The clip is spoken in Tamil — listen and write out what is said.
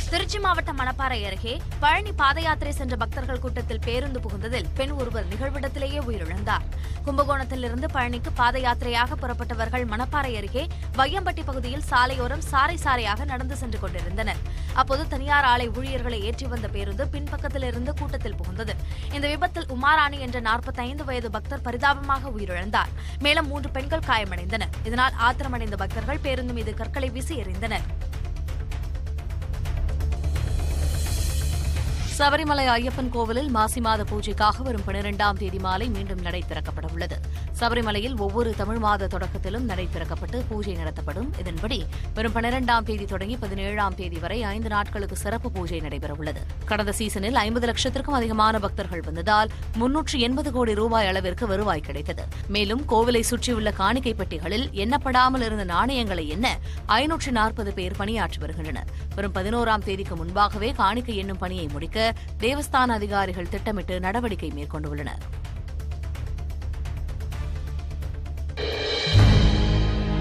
திருச்சி மாவட்டம் மணப்பாறை அருகே பழனி பாத யாத்திரை சென்ற பக்தர்கள் கூட்டத்தில் பேருந்து புகுந்ததில் பெண் ஒருவர் நிகழ்விடத்திலேயே உயிரிழந்தார் கும்பகோணத்திலிருந்து பழனிக்கு பாத யாத்திரையாக புறப்பட்டவர்கள் மணப்பாறை அருகே வையம்பட்டி பகுதியில் சாலையோரம் சாறை சாறையாக நடந்து சென்று கொண்டிருந்தனர் அப்போது தனியார் ஆலை ஊழியர்களை ஏற்றி வந்த பேருந்து பின்பக்கத்திலிருந்து கூட்டத்தில் புகுந்தது இந்த விபத்தில் உமாராணி என்ற 45 வயது பக்தர் பரிதாபமாக உயிரிழந்தார் மேலும் மூன்று பெண்கள் காயமடைந்தனர் இதனால் ஆத்திரமடைந்த பக்தர்கள் பேருந்து மீது கற்களை வீசி எறிந்தனர் சபரிமலை ஐயப்பன் கோவிலில் மாசி மாத பூஜைக்காக வரும் பனிரெண்டாம் தேதி மாலை மீண்டும் நடை திறக்கப்பட உள்ளது சபரிமலையில் ஒவ்வொரு தமிழ் மாத தொடக்கத்திலும் நடை திறக்கப்பட்டு பூஜை நடத்தப்படும் இதன்படி வரும் பனிரெண்டாம் தேதி தொடங்கி பதினேழாம் தேதி வரை ஐந்து நாட்களுக்கு சிறப்பு பூஜை நடைபெறவுள்ளது கடந்த சீசனில் ஐம்பது லட்சத்திற்கும் அதிகமான பக்தர்கள் வந்ததால் முன்னூற்று எண்பது கோடி ரூபாய் அளவிற்கு வருவாய் கிடைத்தது மேலும் கோவிலை சுற்றியுள்ள காணிக்கை பெட்டிகளில் எண்ணப்படாமல் இருந்த நாணயங்களை எண்ண ஐநூற்று நாற்பது பேர் பணியாற்றி வருகின்றனர் வரும் பதினோராம் தேதிக்கு முன்பாகவே காணிக்கை எண்ணும் பணியை முடிக்க தேவஸ்தான அதிகாரிகள் திட்டமிட்டு நடவடிக்கை மேற்கொண்டுள்ளனர்